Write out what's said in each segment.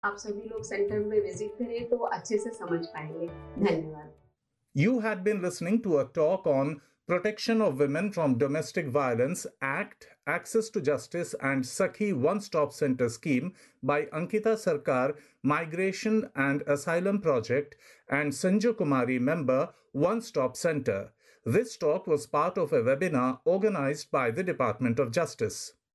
आप सभी लोग सेंटर में विजिट करें तो अच्छे से समझ पाएंगे धन्यवाद You had been listening to a talk on Protection of Women from Domestic Violence Act, Access to Justice and Sakhi One Stop Center Scheme by Ankita Sarkar, Migration and Asylum Project, and Sanju Kumari, member, One Stop Center. This talk was part of a webinar organized by the Department of Justice.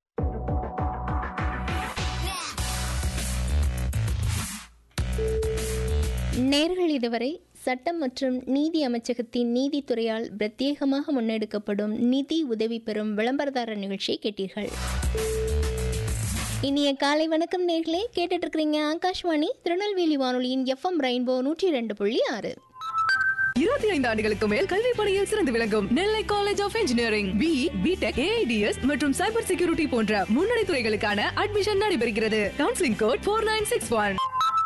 நேர்கள் இதுவரை சட்டம் மற்றும் நீதி அமைச்சகத்தின் நீதித்துறையால் பிரத்யேகமாக முன்னெடுக்கப்படும் நிதி உதவி பெறும் விளம்பரதாரர் நிகழ்ச்சியை கேட்டீர்கள் இனிய காலை வணக்கம் நேர்களே கேட்டுட்டு இருக்கிறீங்க ஆகாஷ்வாணி திருநெல்வேலி வானொலியின் எஃப்எம் ரெயின்போ நூற்றி ரெண்டு புள்ளி ஆறு இருபத்தி ஐந்து ஆண்டுகளுக்கு மேல் கல்வி பணியில் சிறந்து விளங்கும் Nellai college of engineering B BTech AIDS மற்றும் சைபர் செக்யூரிட்டி போன்ற முன்னணி துறைகளுக்கான அட்மிஷன் நடைபெறுகிறது counselling code four nine six one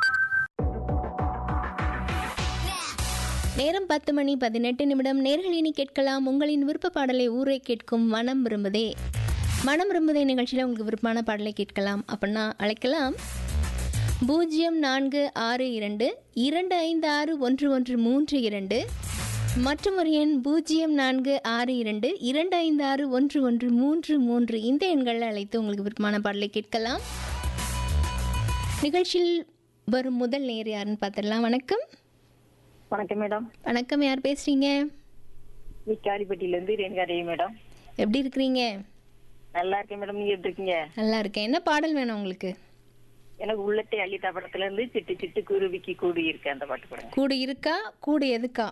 நேரம் பத்து மணி பதினெட்டு நிமிடம் நேர்கள் இனி கேட்கலாம் உங்களின் விருப்ப பாடலை ஊரே கேட்கும் மனம் விரும்புதே மனம் விரும்புதே நிகழ்ச்சியில் உங்களுக்கு விருப்பமான பாடலை கேட்கலாம் அப்படின்னா அழைக்கலாம் பூஜ்ஜியம் நான்கு ஆறு இரண்டு இரண்டு ஐந்து ஆறு ஒன்று ஒன்று மூன்று இரண்டு மற்றும் ஒரு எண் பூஜ்ஜியம் நான்கு ஆறு இரண்டு இரண்டு ஐந்து ஆறு ஒன்று ஒன்று மூன்று மூன்று இந்த எண்களில் அழைத்து உங்களுக்கு விருப்பமான பாடலை கேட்கலாம் நிகழ்ச்சியில் வரும் முதல் நேர் யாருன்னு பார்த்துடலாம் வணக்கம் வணக்கம் மேடம் வணக்கம் யார் பேசுறீங்க விக்காரிப்பட்டியில இருந்து ரேணுகா தேவி மேடம் எப்படி இருக்கிறீங்க நல்லா இருக்கேன் மேடம் நீங்க எப்படி இருக்கீங்க நல்லா இருக்கேன் என்ன பாடல் வேணும் உங்களுக்கு எனக்கு உள்ளத்தை அள்ளித்தா படத்துல இருந்து சிட்டு சிட்டு குருவிக்கு கூடி இருக்கு அந்த பாட்டு போடுங்க கூடு இருக்கா கூடு எதுக்கா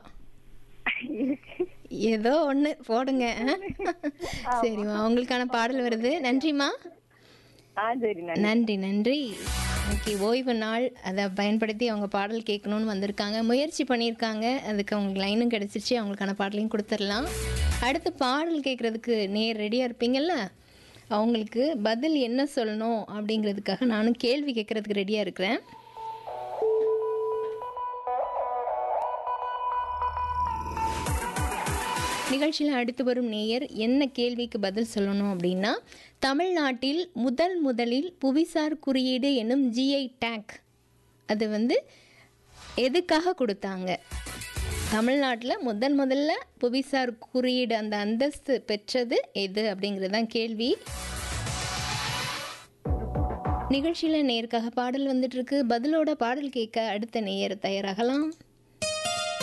ஏதோ ஒன்று போடுங்க ஆ? சரிம்மா உங்களுக்கான பாடல் வருது நன்றிம்மா ஆ சரி நன்றி நன்றி நன்றி ஓகே ஓய்வு நாள் அதை பயன்படுத்தி அவங்க பாடல் கேட்கணும்னு வந்திருக்காங்க முயற்சி பண்ணியிருக்காங்க அதுக்கு அவங்களுக்கு லைனும் கிடச்சிருச்சு அவங்களுக்கான பாடலையும் கொடுத்துடலாம் அடுத்து பாடல் கேட்குறதுக்கு நேர் ரெடியாக இருப்பீங்கள்ல அவங்களுக்கு பதில் என்ன சொல்லணும் அப்படிங்கிறதுக்காக நானும் கேள்வி கேட்குறதுக்கு ரெடியாக இருக்கிறேன் நிகழ்ச்சியில் அடுத்து வரும் நேயர் என்ன கேள்விக்கு பதில் சொல்லணும் அப்படின்னா தமிழ்நாட்டில் முதல் முதலில் புவிசார் குறியீடு என்னும் ஜிஐ டேக் அது வந்து எதுக்காக கொடுத்தாங்க தமிழ்நாட்டில் முதன் முதல்ல புவிசார் குறியீடு அந்த அந்தஸ்து பெற்றது எது அப்படிங்கிறது தான் கேள்வி நிகழ்ச்சியில் நேருக்காக பாடல் வந்துட்டு இருக்கு பதிலோட பாடல் கேட்க அடுத்த நேயர் தயாராகலாம்